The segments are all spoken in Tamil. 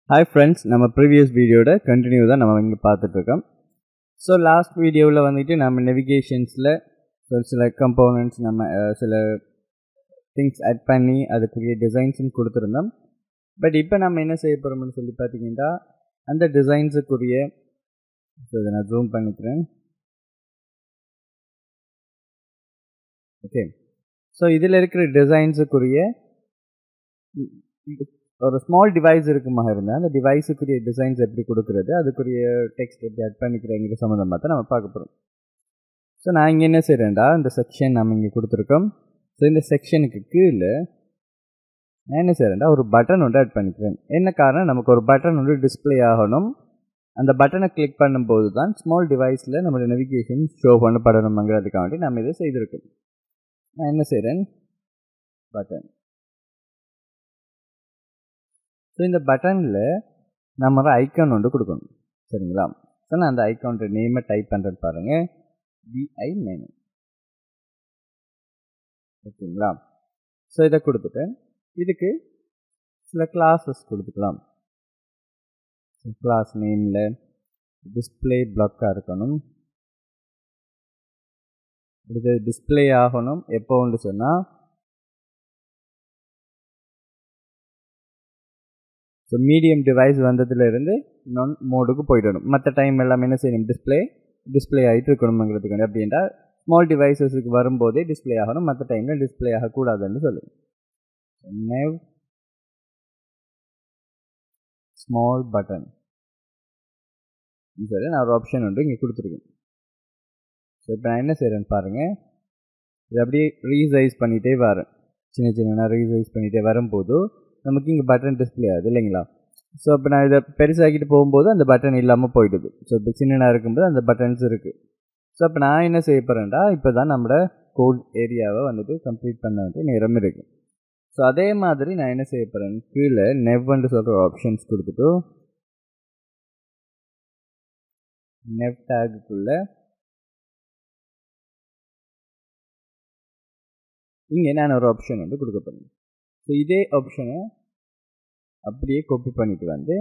ஹாய் ஃப்ரெண்ட்ஸ் நம்ம ப்ரீவியஸ் வீடியோட கண்டினியூ தான் நம்ம இங்கே பார்த்துட்ருக்கோம் ஸோ லாஸ்ட் வீடியோவில் வந்துட்டு நம்ம நெவிகேஷன்ஸில் ஒரு சில கம்போனன்ட்ஸ் நம்ம அஹ், சில திங்ஸ் ஆட் பண்ணி அதுக்குரிய டிசைன்ஸும் கொடுத்துருந்தோம் பட் இப்போ நம்ம என்ன செய்ய போகிறோம்னு சொல்லி பார்த்தீங்கன்னா அந்த டிசைன்ஸுக்குரிய ஸோ இதை நான் ஜூம் பண்ணிக்கிறேன் ஓகே ஸோ இதில் இருக்கிற டிசைன்ஸுக்குரிய ஒரு ஸ்மால் டிவைஸ் இருக்குமாக இருந்தால் அந்த டிவைஸுக்குரிய டிசைன்ஸ் எப்படி கொடுக்குறது அதுக்குரிய டெக்ஸ்ட் எப்படி ஆட் பண்ணிக்கிறேங்கிற சம்மந்தமாக தான் நம்ம பார்க்க போகிறோம் ஸோ நான் இங்கே என்ன செய்கிறேன்டா இந்த செக்ஷன் நம்ம இங்கே கொடுத்துருக்கோம் ஸோ இந்த செக்ஷனுக்கு கீழே நான் என்ன செய்கிறேன்டா ஒரு பட்டன் ஒன்று ஆட் பண்ணிக்கிறேன் என்ன காரணம் நமக்கு ஒரு பட்டன் ஒன்று டிஸ்ப்ளே ஆகணும் அந்த பட்டனை கிளிக் பண்ணும்போது தான் ஸ்மால் டிவைஸில் நம்மளோட நெவிகேஷன் ஷோ பண்ணப்படணுங்கிறதுக்காண்டி நம்ம இதை செய்திருக்கோம் நான் என்ன செய்கிறேன் பட்டன் ஸோ இந்த பட்டனில் நம்ம ஒரு ஐக்கான் ஒன்று கொடுக்கணும் சரிங்களா ஸோ நான் அந்த ஐக்கானோட நேமை டைப் பண்ணுறது பாருங்கள் விஐ மெனு ஓகேங்களா ஸோ இதை கொடுத்துட்டேன் இதுக்கு சில கிளாஸஸ் கொடுத்துக்கலாம் கிளாஸ் நேமில் டிஸ்பிளே பிளாக்காக இருக்கணும் இது டிஸ்பிளே ஆகணும் எப்போன்னு சொன்னால் ஸோ மீடியம் டிவைஸ் வந்ததுலேருந்து நான் மோடுக்கு போயிடணும் மற்ற டைம் எல்லாமே என்ன செய்யணும் டிஸ்பிளே டிஸ்பிளே ஆகிட்டு இருக்கணுங்கிறதுக்கு அப்படின்ட்டா ஸ்மால் டிவைசஸுக்கு வரும்போதே டிஸ்பிளே ஆகணும் மற்ற டைமில் டிஸ்பிளே ஆகக்கூடாதுன்னு சொல்லுங்க நெவ் ஸ்மால் பட்டன் சரி நான் ஒரு ஆப்ஷன் வந்து இங்கே கொடுத்துருக்கேன் ஸோ இப்போ நான் என்ன செய்கிறேன்னு பாருங்கள் இது அப்படியே ரீசைஸ் பண்ணிகிட்டே வரேன் சின்ன சின்ன ரீசைஸ் பண்ணிகிட்டே வரும்போது நமக்கு இங்கே பட்டன் டிஸ்பிளே ஆகுது இல்லைங்களா ஸோ இப்போ நான் இதை பெருசாக்கிட்டு போகும்போது அந்த பட்டன் இல்லாமல் போயிடுது ஸோ இப்போ சின்னதாக இருக்கும்போது அந்த பட்டன்ஸ் இருக்குது ஸோ அப்போ நான் என்ன செய்ய போகிறேன்டா இப்போ தான் நம்மளோட கோட் ஏரியாவை வந்துட்டு கம்ப்ளீட் பண்ண வந்து நேரம் இருக்குது ஸோ அதே மாதிரி நான் என்ன செய்ய போகிறேன் கீழே நெவ்ன்னு சொல்கிற ஆப்ஷன்ஸ் கொடுத்துட்டு நெவ் டேக்குள்ளே இங்கே நான் ஒரு ஆப்ஷன் வந்து கொடுக்க போகிறேன் ஸோ இதே ஆப்ஷனை அப்படியே காப்பி பண்ணிட்டு வந்து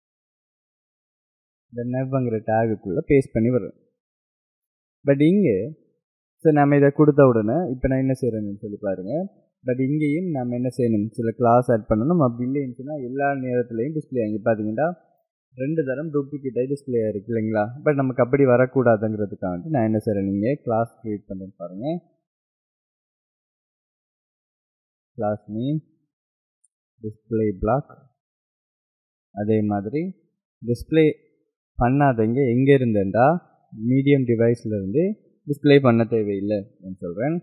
இந்த நெவ்ங்கிற டேகுக்குள்ளே பேஸ்ட் பண்ணி வரும் பட் இங்கே ஸோ நம்ம இதை கொடுத்த உடனே இப்போ நான் என்ன செய்கிறேன்னு சொல்லி பாருங்கள் பட் இங்கேயும் நம்ம என்ன செய்யணும் சில கிளாஸ் ஆட் பண்ணணும் அப்படி இல்லைன்னு சொன்னால் எல்லா நேரத்துலையும் டிஸ்பிளே ஆகி பார்த்தீங்கன்னா ரெண்டு தரம் டூப்ளிகேட்டாக டிஸ்பிளே ஆகிருக்கு இல்லைங்களா பட் நமக்கு அப்படி வரக்கூடாதுங்கிறதுக்காண்டி நான் என்ன செய்கிறேன் நீங்கள் கிளாஸ் க்ரியேட் பண்ணுறேன் பாருங்கள் கிளாஸ் நேம் டிஸ்பிளே பிளாக் அதே மாதிரி டிஸ்பிளே பண்ணாதங்க எங்கே இருந்தேன்டா மீடியம் டிவைஸ்லேருந்து டிஸ்பிளே பண்ண தேவையில்லை நான் சொல்கிறேன்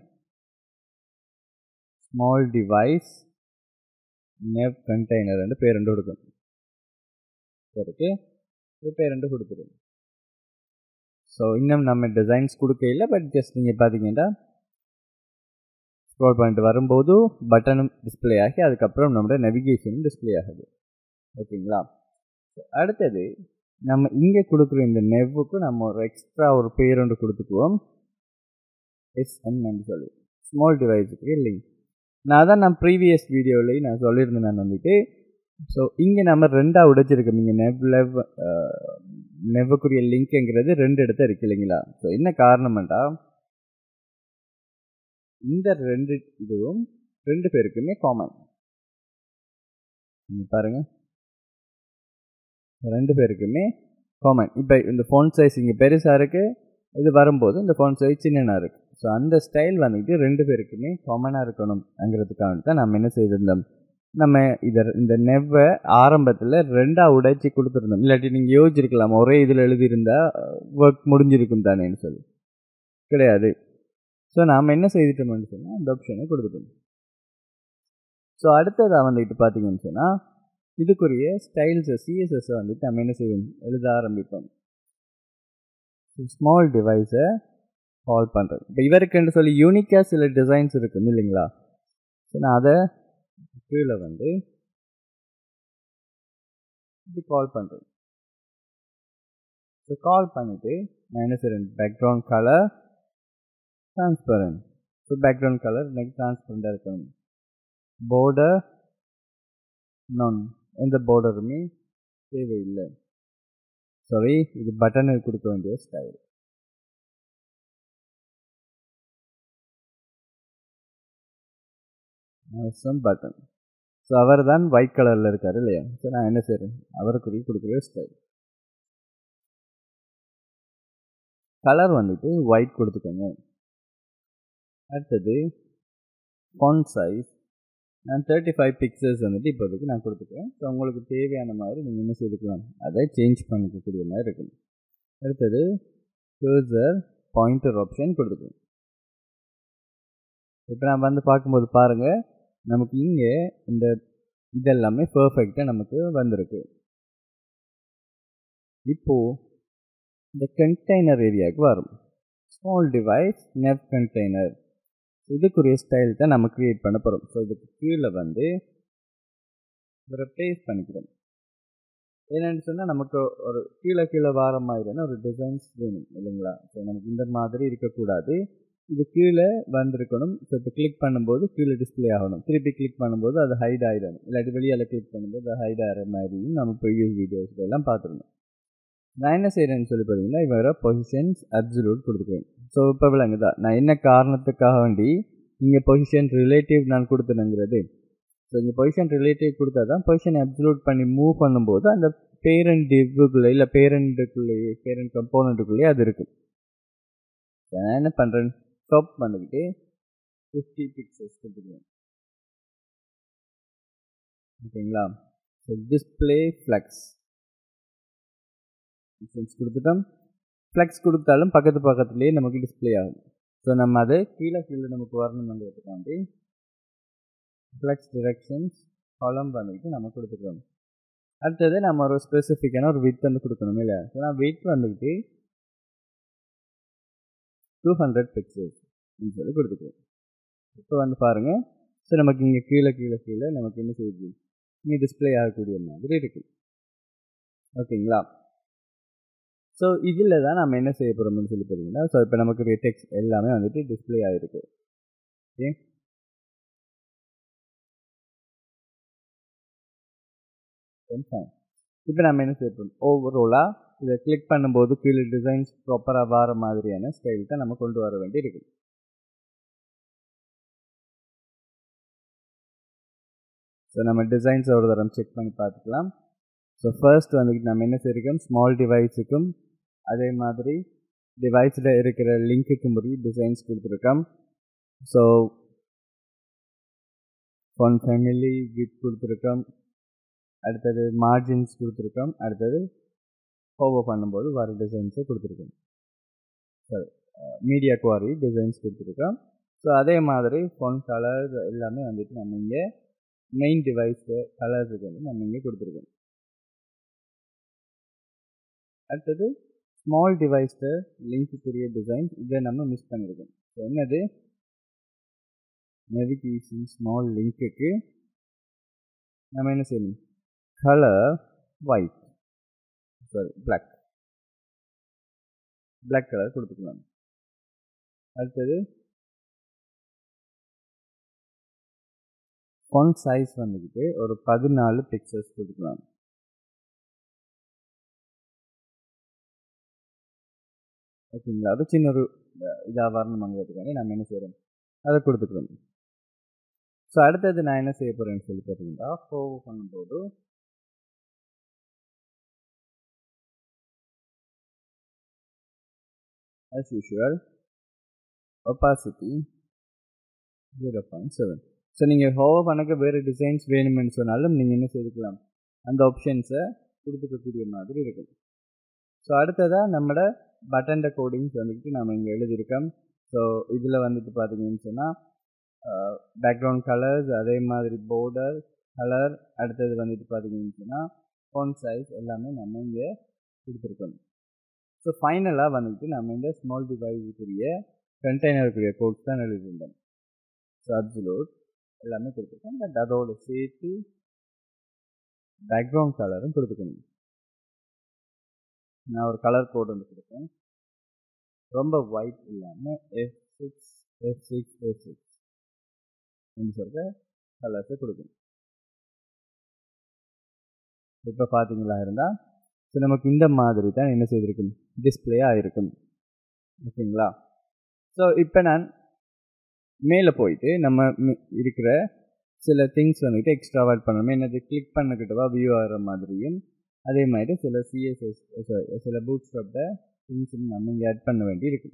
ஸ்மால் டிவைஸ் நெவ் கண்டெய்னர் ரெண்டு பேர் ரெண்டு கொடுக்கணும் இருக்கு இது பேர் ரெண்டு கொடுத்துருங்க ஸோ இன்னும் நம்ம டிசைன்ஸ் கொடுக்கல பட் ஜஸ்ட் நீங்கள் பார்த்தீங்கன்னா ஸ்க்ரோல் பண்ணிட்டு வரும்போது பட்டனும் டிஸ்பிளே ஆகி அதுக்கப்புறம் நம்மளோட நெவிகேஷனும் டிஸ்பிளே ஆகுது ஓகேங்களா அடுத்தது நம்ம இங்கே கொடுக்குற இந்த நெவ்வுக்கு நம்ம ஒரு எக்ஸ்ட்ரா ஒரு பேர் ஒன்று கொடுத்துக்குவோம் எஸ்என்னு சொல்லி ஸ்மால் டிவைஸுக்கு இல்லைங்க நான் தான் நான் ப்ரீவியஸ் வீடியோவிலையும் நான் சொல்லியிருந்தேன் நான் வந்துட்டு ஸோ இங்கே நம்ம ரெண்டாக உடைச்சிருக்கோம் இங்கே நெவ் லெவ் நெவ்வுக்குரிய லிங்க்குங்கிறது ரெண்டு இடத்த இருக்கு இல்லைங்களா ஸோ என்ன காரணம்டா இந்த ரெண்டு இதுவும் ரெண்டு பேருக்குமே காமன் பாருங்க ரெண்டு பேருக்குமே காமன் இப்போ இந்த ஃபோன் சைஸ் இங்கே பெருசாக இருக்குது இது வரும்போது இந்த ஃபோன் சைஸ் சின்னனாக இருக்குது ஸோ அந்த ஸ்டைல் வந்துட்டு ரெண்டு பேருக்குமே காமனாக இருக்கணும்ங்கிறதுக்காக தான் நம்ம என்ன செய்திருந்தோம் நம்ம இதை இந்த நெவ்வை ஆரம்பத்தில் ரெண்டாக உடைச்சி கொடுத்துருந்தோம் இல்லாட்டி நீங்கள் யோசிச்சிருக்கலாம் ஒரே இதில் எழுதியிருந்தா ஒர்க் முடிஞ்சிருக்கும் தானேன்னு சொல்லி கிடையாது ஸோ நாம் என்ன செய்துட்டோம்னு சொன்னால் அந்த ஆப்ஷனை கொடுத்துட்டோம் ஸோ அடுத்ததாக வந்துட்டு பார்த்தீங்கன்னு சொன்னால் இதுக்குரிய ஸ்டைல்ஸை சிஎஸ்எஸ்ஸை வந்துட்டு நம்ம என்ன செய்வோம் எழுத ஆரம்பிப்போம் ஸ்மால் டிவைஸை கால் பண்ணுறது இப்போ இவருக்குன்னு சொல்லி யூனிக்காக சில டிசைன்ஸ் இருக்கும் இல்லைங்களா ஸோ நான் அதை கீழே வந்து இப்படி கால் பண்ணுறேன் ஸோ கால் பண்ணிவிட்டு நான் என்ன செய்கிறேன் background colour transparent so background colour எனக்கு டிரான்ஸ்பரண்டாக இருக்கணும் border none எந்த பார்டருமே தேவையில்லை சாரி இது பட்டனுக்கு கொடுக்க வேண்டிய ஸ்டைல் பட்டன் ஸோ அவர் தான் ஒயிட் கலரில் இருக்கார் இல்லையா ஸோ நான் என்ன செய்கிறேன் அவருக்குரிய கொடுக்குற ஸ்டைல் கலர் வந்துட்டு ஒயிட் கொடுத்துக்கோங்க அடுத்தது ஃபாண்ட் சைஸ் நான் தேர்ட்டி ஃபைவ் பிக்சர்ஸ் வந்துட்டு இப்போதைக்கு நான் கொடுத்துக்கிறேன் ஸோ உங்களுக்கு தேவையான மாதிரி நீங்கள் என்ன செய்துக்கலாம் அதை சேஞ்ச் பண்ணிக்கக்கூடிய மாதிரி இருக்கும் அடுத்தது கர்சர் பாயிண்டர் ஆப்ஷன் கொடுத்துக்கோங்க இப்போ நான் வந்து பார்க்கும்போது பாருங்கள் நமக்கு இங்கே இந்த இதெல்லாமே பர்ஃபெக்டாக நமக்கு வந்திருக்கு இப்போது இந்த கண்டெய்னர் ஏரியாவுக்கு வரும் ஸ்மால் டிவைஸ் நெப் கண்டெய்னர் இதுக்குரிய ஸ்டைல் தான் நம்ம க்ரியேட் பண்ண போகிறோம் ஸோ இதுக்கு கீழே வந்து இவரை பேஸ்ட் பண்ணிக்கிறோம் என்னென்னு சொன்னால் நமக்கு ஒரு கீழே கீழே வார மாதிரியான ஒரு டிசைன்ஸ் வேணும் இல்லைங்களா ஸோ நமக்கு இந்த மாதிரி இருக்கக்கூடாது இது கீழே வந்திருக்கணும் ஸோ இப்போ கிளிக் பண்ணும்போது கீழே டிஸ்பிளே ஆகணும் திருப்பி கிளிக் பண்ணும்போது அது ஹைட் ஆகிடணும் இல்லாட்டி வெளியால் கிளிக் பண்ணும்போது அது ஹைட் ஆகிற மாதிரியும் நம்ம ப்ரீவியஸ் வீடியோஸ்ல எல்லாம் பார்த்துருந்தோம் நான் என்ன செய்கிறேன்னு சொல்லி பார்த்தீங்கன்னா இவரை பொசிஷன்ஸ் அப்சல்யூட் கொடுத்துருக்கேன் ஸோ இப்போ விளங்குதா நான் என்ன காரணத்துக்காக வேண்டி இங்கே பொசிஷன் ரிலேட்டிவ் நான் கொடுத்தனுங்கிறது ஸோ இங்கே பொசிஷன் ரிலேட்டிவ் கொடுத்தா தான் பொசிஷன் அப்சல்யூட் பண்ணி மூவ் பண்ணும்போது அந்த பேரண்ட் டிவ்வுக்குள்ளே இல்லை பேரண்ட்டுக்குள்ளேயே பேரண்ட் கம்போனண்ட்டுக்குள்ளேயே அது இருக்குது நான் என்ன பண்ணுறேன் ஸ்டாப் பண்ணிக்கிட்டு ஃபிஃப்டி பிக்சல்ஸ் கொடுத்துருவேன் ஓகேங்களா ஸோ டிஸ்பிளே ஃப்ளக்ஸ் டிஸ்டன்ஸ் கொடுத்துட்டோம் ஃப்ளெக்ஸ் கொடுத்தாலும் பக்கத்து பக்கத்துலேயே நமக்கு டிஸ்பிளே ஆகும் ஸோ நம்ம அதை கீழே கீழே நமக்கு வரணுங்கிறதுக்காண்டி ஃப்ளெக்ஸ் டிரெக்ஷன்ஸ் காலம் பண்ணிட்டு நம்ம கொடுத்துக்கிறோம் அடுத்தது நம்ம ஒரு ஸ்பெசிஃபிக்கான ஒரு வித் வந்து கொடுக்கணும் இல்லை ஸோ நான் வெயிட் வந்துக்கிட்டு டூ ஹண்ட்ரட் பிக்சல்ஸ் சொல்லி கொடுத்துக்கிறோம் இப்போ வந்து பாருங்கள் ஸோ நமக்கு இங்கே கீழே கீழே கீழே நமக்கு என்ன செய்யுது இங்கே டிஸ்பிளே ஆகக்கூடிய மாதிரி இருக்குது ஓகேங்களா ஸோ இதில் தான் நம்ம என்ன செய்ய போகிறோம்னு சொல்லி பார்த்தீங்கன்னா ஸோ இப்போ நமக்கு டெக்ஸ்ட் எல்லாமே வந்துட்டு டிஸ்பிளே ஆகிருக்கு ஓகே இப்போ நம்ம என்ன செய்ய போகிறோம் ஓவராலாக இதை கிளிக் பண்ணும்போது கீழே டிசைன்ஸ் ப்ராப்பராக வர மாதிரியான ஸ்டைல் தான் நம்ம கொண்டு வர வேண்டி இருக்குது ஸோ நம்ம டிசைன்ஸ் ஒரு தரம் செக் பண்ணி பார்த்துக்கலாம் ஸோ ஃபர்ஸ்ட் வந்துட்டு நம்ம என்ன செய்யிருக்கோம் ஸ்மால் டிவைஸுக்கும் அதே மாதிரி டிவைஸில் இருக்கிற லிங்க்குக்கும் முறை டிசைன்ஸ் கொடுத்துருக்கோம் ஸோ ஒன் ஃபேமிலி வித் கொடுத்துருக்கோம் அடுத்தது மார்ஜின்ஸ் கொடுத்துருக்கோம் அடுத்தது ஓவர் பண்ணும்போது வர டிசைன்ஸை கொடுத்துருக்கோம் சரி மீடியா குவாரி டிசைன்ஸ் கொடுத்துருக்கோம் ஸோ அதே மாதிரி ஃபோன் கலர் எல்லாமே வந்துட்டு நம்ம இங்கே மெயின் டிவைஸு கலர்ஸுக்கு வந்து நம்ம இங்கே கொடுத்துருக்கோம் அடுத்தது ஸ்மால் டிவைஸு லிங்க்குரிய டிசைன்ஸ் இதை நம்ம மிஸ் பண்ணியிருக்கோம் ஸோ என்னது நெவிகேஷன் ஸ்மால் லிங்க்குக்கு நம்ம என்ன செய்யணும் colour white sorry black black colour கொடுத்துக்கலாம் அடுத்தது ஃபொன் சைஸ் வந்துக்கிட்டு ஒரு பதினாலு பிக்சர்ஸ் கொடுத்துக்கலாம் ஓகேங்களா அது சின்ன ஒரு இதாக வரணுமாங்கிறதுக்காண்டி நம்ம என்ன செய்கிறோம் அதை கொடுத்துக்கிறோம் ஸோ அடுத்தது நான் என்ன செய்ய போகிறேன்னு சொல்லி பார்த்தீங்கன்னா ஃபோவ் பண்ணும்போது as usual opacity 0.7 ஸோ நீங்கள் ஹோவர் பண்ணக்க வேறு டிசைன்ஸ் வேணுமென்னு சொன்னாலும் நீங்கள் என்ன செய்துக்கலாம் அந்த ஆப்ஷன்ஸை கொடுத்துக்கக்கூடிய மாதிரி இருக்கும் ஸோ அடுத்ததாக நம்மளோட பட்டன் கோடிங்ஸ் வந்துட்டு நம்ம இங்கே எழுதியிருக்கோம் ஸோ இதில் வந்துட்டு பார்த்தீங்கன்னு சொன்னால் பேக்ரவுண்ட் கலர்ஸ் அதே மாதிரி போர்டர் கலர் அடுத்தது வந்துட்டு பார்த்தீங்கன்னு சொன்னால் ஃபோன் சைஸ் எல்லாமே நம்ம இங்கே கொடுத்துருக்கோம் ஸோ ஃபைனலாக வந்துட்டு நம்ம இந்த ஸ்மால் டிவைஸுக்குரிய கண்டெய்னருக்குரிய கோட்ஸ் தான் எழுதியிருந்தோம் ஸோ அப்சலூட் எல்லாமே கொடுத்துருக்கோம் பட் அதோட சேர்த்து பேக்ரவுண்ட் கலரும் கொடுத்துக்கணும் நான் ஒரு கலர் கோட் வந்து கொடுத்தேன் ரொம்ப ஒயிட் இல்லாமல் F six F six F six சொல்கிற கலர்ஸை கொடுக்கணும் இப்போ பார்த்தீங்களா இருந்தால் ஸோ நமக்கு இந்த மாதிரி தான் என்ன செய்திருக்கும் டிஸ்பிளே ஆகிருக்கும் ஓகேங்களா ஸோ இப்போ நான் மேலே போயிட்டு நம்ம மி- இருக்கிற சில திங்ஸ் வந்துட்டு எக்ஸ்ட்ரா ஆட் பண்ணணும் என்னது கிளிக் பண்ணிக்கிட்டவா வியூ ஆகிற மாதிரியும் அதே மாதிரி சில சிஎஸ்எஸ் சில பூட் ஸ்டாப்ட திங்ஸ் நம்ம இங்கே ஆட் பண்ண வேண்டி இருக்கு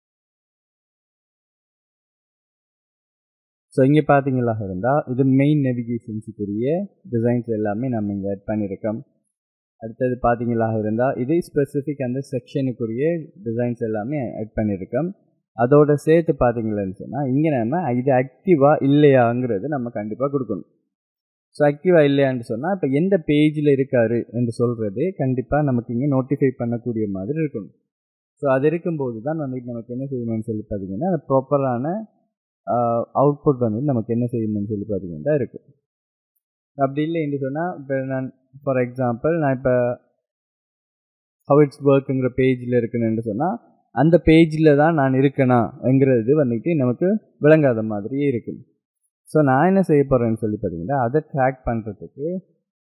ஸோ இங்கே பார்த்தீங்களா இருந்தால் இது மெயின் நெவிகேஷன்ஸுக்குரிய டிசைன்ஸ் எல்லாமே நம்ம இங்கே ஆட் பண்ணியிருக்கோம் அடுத்தது பார்த்தீங்களா இருந்தால் இது ஸ்பெசிஃபிக் அந்த செக்ஷனுக்குரிய டிசைன்ஸ் எல்லாமே ஆட் பண்ணியிருக்கோம் அதோட சேர்த்து பார்த்தீங்களேன்னு சொன்னால் இங்கே நம்ம இது ஆக்டிவாக இல்லையாங்கிறது நம்ம கண்டிப்பாக கொடுக்கணும் ஸோ ஆக்டிவாக இல்லையான்னு சொன்னால் இப்போ எந்த பேஜில் இருக்காரு என்று சொல்கிறது கண்டிப்பாக நமக்கு இங்கே நோட்டிஃபை பண்ணக்கூடிய மாதிரி இருக்கணும் ஸோ அது இருக்கும்போது தான் வந்துட்டு நமக்கு என்ன செய்யணும்னு சொல்லி பார்த்தீங்கன்னா அது ப்ராப்பரான அவுட்புட் வந்து நமக்கு என்ன செய்யணும்னு சொல்லி பார்த்தீங்கன்னா இருக்குது அப்படி இல்லைன்னு சொன்னால் இப்போ நான் ஃபார் எக்ஸாம்பிள் நான் இப்போ ஹவ் இட்ஸ் ஒர்க்குங்கிற பேஜில் இருக்குன்னு சொன்னால் அந்த பேஜில் தான் நான் இருக்கணாங்கிறது வந்துட்டு நமக்கு விளங்காத மாதிரியே இருக்குது ஸோ நான் என்ன செய்ய போகிறேன்னு சொல்லி பார்த்தீங்கன்னா அதை ட்ராக் பண்ணுறதுக்கு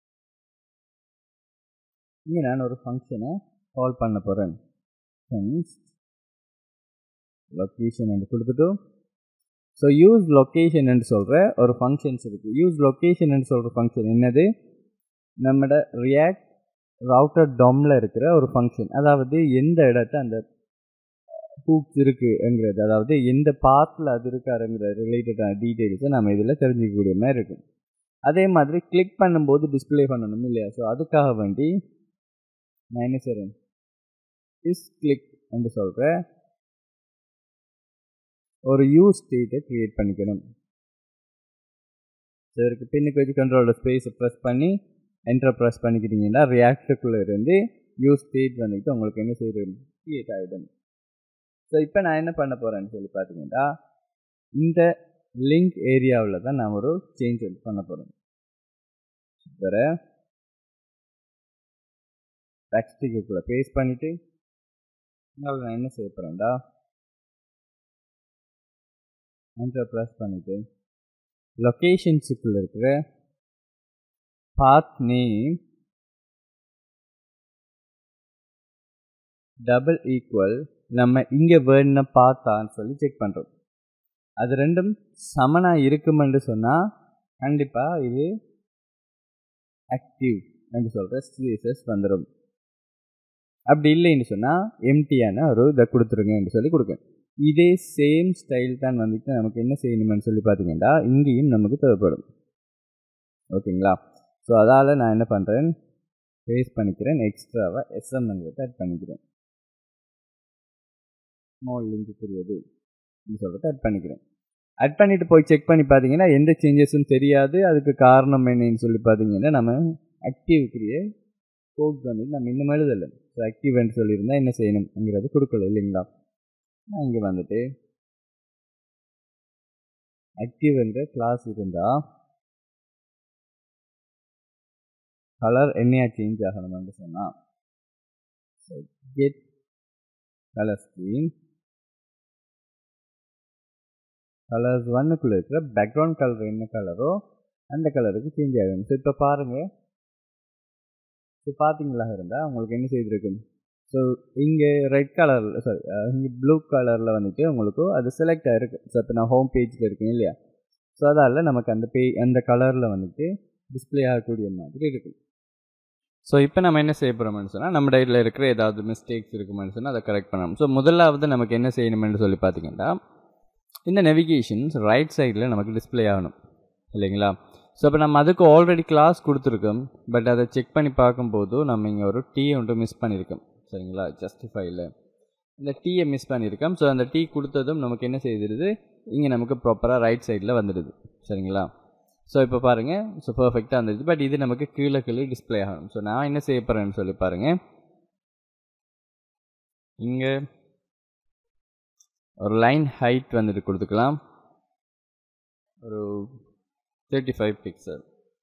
இங்கே நான் ஒரு ஃபங்க்ஷனை கால் பண்ண போகிறேன் லொக்கேஷன் என்று கொடுத்துட்டு ஸோ யூஸ் லொக்கேஷன் என்று சொல்கிற ஒரு ஃபங்க்ஷன்ஸ் இருக்குது யூஸ் லொக்கேஷன் என்று சொல்கிற ஃபங்க்ஷன் என்னது நம்மட ரியாக்ட் ரவுட்டர் டொமில் இருக்கிற ஒரு ஃபங்க்ஷன் அதாவது எந்த இடத்த அந்த ஹூக்ஸ் இருக்குங்கிறது அதாவது எந்த பாத்தில் அது இருக்காருங்கிற ரிலேட்டடான டீட்டெயில்ஸை நம்ம இதில் தெரிஞ்சிக்கக்கூடிய மாதிரி இருக்கும் அதே மாதிரி கிளிக் பண்ணும்போது டிஸ்ப்ளே பண்ணணும் இல்லையா ஸோ அதுக்காக வேண்டி நான் என்ன செய்கிறேன் இஸ் கிளிக் என்று சொல்கிற ஒரு யூஸ் ஸ்டேட்டை க்ரியேட் பண்ணிக்கணும் ஸோ இதுக்கு பின்னுக்கு வச்சு கண்ட்ரோலோட ஸ்பேஸை ப்ரெஸ் பண்ணி என்டர் ப்ரெஸ் பண்ணிக்கிட்டீங்கன்னா ரியாக்டருக்குள்ளே இருந்து யூஸ் ஸ்டேட் வந்துட்டு உங்களுக்கு என்ன செய்யுது க்ரியேட் ஆகிடும் ஸோ இப்போ நான் என்ன பண்ண போகிறேன்னு சொல்லி பார்த்தீங்கன்னா இந்த லிங்க் ஏரியாவில் தான் நான் ஒரு சேஞ்ச் பண்ண போகிறேன் வேற பேக்ஸ்டிக்குள்ளே பேஸ்ட் பண்ணிவிட்டு நான் என்ன செய்ய போகிறேன்டா என்டர் ப்ரெஸ் பண்ணிவிட்டு லொக்கேஷன்ஸுக்குள்ளே இருக்கிற பாத் நேம் டபுள் ஈக்குவல் நம்ம இங்கே வேணுன பார்த்தான்னு சொல்லி செக் பண்ணுறோம் அது ரெண்டும் சமனாக இருக்குமென்று சொன்னால் கண்டிப்பாக இது ஆக்டிவ் என்று சொல்கிற சிஎஸ்எஸ் வந்துடும் அப்படி இல்லைன்னு சொன்னால் எம்டியான ஒரு இதை கொடுத்துருங்க என்று சொல்லி கொடுக்கேன் இதே சேம் ஸ்டைல் தான் வந்துட்டு நமக்கு என்ன செய்யணும்னு சொல்லி பார்த்தீங்கன்னா இங்கேயும் நமக்கு தேவைப்படும் ஓகேங்களா ஸோ அதால் நான் என்ன பண்ணுறேன் பேஸ் பண்ணிக்கிறேன் எக்ஸ்ட்ராவாக எஸ்எம்ங்கிறத ஆட் பண்ணிக்கிறேன் ஸ்மால் லிங்க்குரியது அப்படின்னு சொல்லிட்டு ஆட் பண்ணிக்கிறேன் ஆட் பண்ணிவிட்டு போய் செக் பண்ணி பார்த்தீங்கன்னா எந்த சேஞ்சஸும் தெரியாது அதுக்கு காரணம் என்னன்னு சொல்லி பார்த்தீங்கன்னா நம்ம ஆக்டிவ்க்குரிய கோட் வந்து நம்ம இன்னும் எழுதலை ஸோ ஆக்டிவ்னு சொல்லியிருந்தால் என்ன செய்யணுங்கிறது கொடுக்கல இல்லைங்களா நான் இங்கே வந்துட்டு ஆக்டிவ் என்ற கிளாஸ் இருந்தால் கலர் என்னையா சேஞ்ச் ஆகணும்னு சொன்னால் கெட் கலர் ஸ்க்ரீன் கலர்ஸ் ஒன்னுக்குள்ளே இருக்கிற பேக்ரவுண்ட் கலர் என்ன கலரோ அந்த கலருக்கு சேஞ்ச் ஆகும் ஸோ இப்போ பாருங்கள் ஸோ பார்த்தீங்களா இருந்தால் உங்களுக்கு என்ன செய்திருக்கும் ஸோ இங்கே ரெட் கலரில் சாரி இங்கே ப்ளூ கலரில் வந்துட்டு உங்களுக்கு அது செலக்ட் ஆகிருக்கு ஸோ இப்போ நான் ஹோம் பேஜில் இருக்கேன் இல்லையா ஸோ அதால் நமக்கு அந்த பே அந்த கலரில் வந்துட்டு டிஸ்பிளே ஆகக்கூடிய மாதிரி இருக்கும் ஸோ இப்போ நம்ம என்ன செய்ய போகிறோம்னு சொன்னால் நம்ம டைரியில் இருக்கிற ஏதாவது மிஸ்டேக்ஸ் இருக்குமென்னு சொன்னால் அதை கரெக்ட் பண்ணணும் ஸோ முதலாவது நமக்கு என்ன செய்யணும்னு சொல்லி பார்த்தீங்கன்னா இந்த நெவிகேஷன்ஸ் ரைட் சைடில் நமக்கு டிஸ்பிளே ஆகணும் இல்லைங்களா ஸோ இப்போ நம்ம அதுக்கு ஆல்ரெடி கிளாஸ் கொடுத்துருக்கோம் பட் அதை செக் பண்ணி பார்க்கும்போது நம்ம இங்கே ஒரு டீ ஒன்று மிஸ் பண்ணியிருக்கோம் சரிங்களா ஜஸ்டிஃபைல இந்த டீயை மிஸ் பண்ணியிருக்கோம் ஸோ அந்த டீ கொடுத்ததும் நமக்கு என்ன செய்திருது இங்கே நமக்கு ப்ராப்பராக ரைட் சைடில் வந்துடுது சரிங்களா ஸோ இப்போ பாருங்கள் ஸோ பர்ஃபெக்டாக வந்துடுது பட் இது நமக்கு கீழே கீழே டிஸ்பிளே ஆகணும் ஸோ நான் என்ன செய்ய போகிறேன்னு சொல்லி பாருங்கள் இங்கே ஒரு லைன் ஹைட் வந்துட்டு கொடுத்துக்கலாம் ஒரு தேர்ட்டி ஃபைவ் பிக்சல்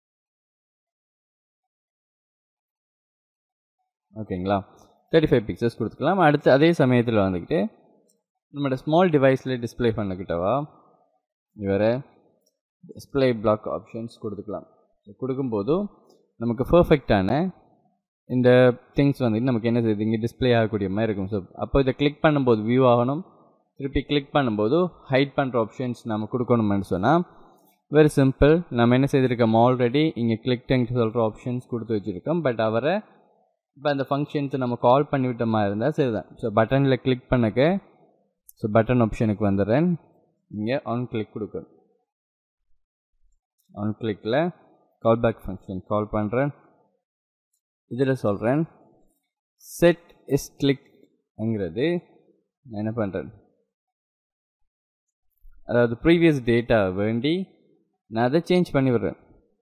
ஓகேங்களா தேர்ட்டி ஃபைவ் பிக்சர்ஸ் கொடுத்துக்கலாம் அடுத்து அதே சமயத்தில் வந்துக்கிட்டு நம்மளோட ஸ்மால் டிவைஸில் டிஸ்பிளே பண்ணக்கிட்டவா இவரை டிஸ்பிளே பிளாக் ஆப்ஷன்ஸ் கொடுத்துக்கலாம் கொடுக்கும்போது நமக்கு பர்ஃபெக்டான இந்த திங்ஸ் வந்துட்டு நமக்கு என்ன செய்யுது இங்கே டிஸ்ப்ளே ஆகக்கூடிய மாதிரி இருக்கும் ஸோ அப்போ இதை கிளிக் பண்ணும்போது வியூ ஆகணும் திருப்பி கிளிக் பண்ணும்போது ஹைட் பண்ணுற ஆப்ஷன்ஸ் நம்ம கொடுக்கணும்னு சொன்னால் வெரி சிம்பிள் நம்ம என்ன செய்திருக்கோம் ஆல்ரெடி இங்கே கிளிக் டெங்க் சொல்கிற ஆப்ஷன்ஸ் கொடுத்து வச்சுருக்கோம் பட் அவரை இப்போ அந்த ஃபங்க்ஷன்ஸை நம்ம கால் பண்ணிவிட்ட மாதிரி இருந்தால் சரிதான் ஸோ பட்டனில் கிளிக் பண்ணக்க ஸோ பட்டன் ஆப்ஷனுக்கு வந்துடுறேன் இங்கே ஆன் கிளிக் கொடுக்கணும் ஆன் கிளிக்கில் கால் பேக் ஃபங்க்ஷன் கால் பண்ணுறேன் இதில் சொல்கிறேன் செட் இஸ் கிளிக்ங்கிறது நான் என்ன பண்ணுறேன் அதாவது ப்ரீவியஸ் டேட்டா வேண்டி நான் அதை சேஞ்ச் பண்ணி விடுறேன்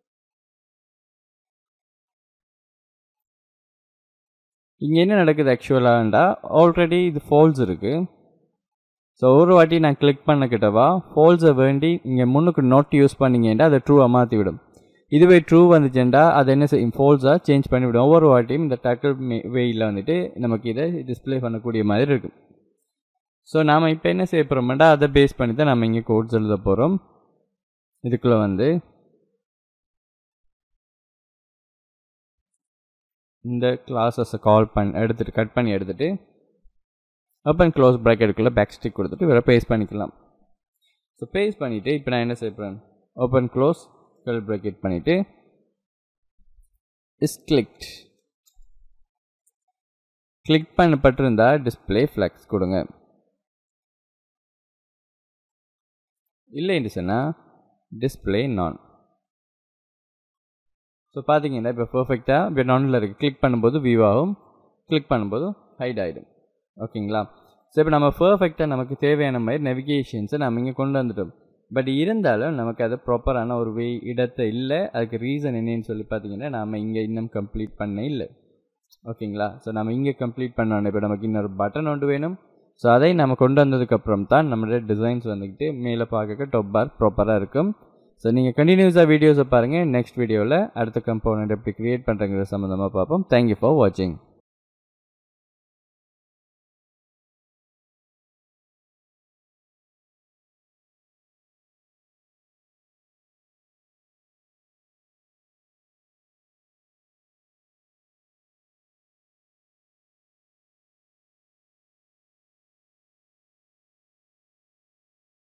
இங்கே என்ன நடக்குது ஆக்சுவலாண்டா ஆல்ரெடி இது ஃபால்ஸ் இருக்குது ஸோ ஒரு வாட்டி நான் கிளிக் பண்ணக்கிட்டவா ஃபால்ஸை வேண்டி இங்கே முன்னுக்கு நோட் யூஸ் பண்ணிங்கன்னா அதை ட்ரூவாக மாற்றி விடும் இதுவே ட்ரூ வந்துச்சுண்டா அதை என்ன செய்யும் ஃபால்ஸாக சேஞ்ச் பண்ணிவிடும் ஒவ்வொரு வாட்டியும் இந்த டக்கிள் வேயில் வந்துட்டு நமக்கு இதை டிஸ்பிளே பண்ணக்கூடிய மாதிரி இருக்கும் ஸோ நாம் இப்போ என்ன செய்ய போகிறோம்டா அதை பேஸ் பண்ணி தான் நம்ம இங்கே கோட்ஸ் எழுத போகிறோம் இதுக்குள்ளே வந்து இந்த கிளாஸஸை கால் பண்ணி எடுத்துகிட்டு கட் பண்ணி எடுத்துகிட்டு ஓப்பன் க்ளோஸ் ப்ராக்கெட்டுக்குள்ளே பேக் ஸ்டிக் கொடுத்துட்டு வேறு பேஸ்ட் பண்ணிக்கலாம் ஸோ பேஸ்ட் பண்ணிவிட்டு இப்போ நான் என்ன செய்ய போகிறேன் ஓப்பன் க்ளோஸ் கல் ப்ராக்கெட் பண்ணிவிட்டு இஸ் கிளிக்ட் கிளிக் பண்ணப்பட்டிருந்தா டிஸ்பிளே ஃப்ளெக்ஸ் கொடுங்க இல்லைன்னு சொன்னால் டிஸ்பிளே நான் ஸோ பார்த்தீங்கன்னா இப்போ பர்ஃபெக்டாக இப்போ நானில் இருக்குது கிளிக் பண்ணும்போது வியூ ஆகும் கிளிக் பண்ணும்போது ஹைட் ஆகிடும் ஓகேங்களா ஸோ இப்போ நம்ம பர்ஃபெக்டாக நமக்கு தேவையான மாதிரி நெவிகேஷன்ஸை நம்ம இங்கே கொண்டு வந்துட்டோம் பட் இருந்தாலும் நமக்கு அது ப்ராப்பரான ஒரு வே இடத்தை இல்லை அதுக்கு ரீசன் என்னன்னு சொல்லி பார்த்தீங்கன்னா நாம் இங்கே இன்னும் கம்ப்ளீட் பண்ண இல்லை ஓகேங்களா ஸோ நம்ம இங்கே கம்ப்ளீட் பண்ணணும் இப்போ நமக்கு இன்னொரு பட்டன் ஒன்று வேணும் ஸோ அதை நம்ம கொண்டு வந்ததுக்கப்புறம் தான் நம்மளுடைய டிசைன்ஸ் வந்துக்கிட்டு மேலே பார்க்க டாப் பார் ப்ராப்பராக இருக்கும் ஸோ நீங்கள் கண்டினியூஸாக வீடியோஸை பாருங்கள் நெக்ஸ்ட் வீடியோவில் அடுத்த கம்போனண்ட் எப்படி க்ரியேட் பண்ணுறங்கிற சம்மந்தமாக பார்ப்போம் தேங்க்யூ ஃபார் வாட்சிங்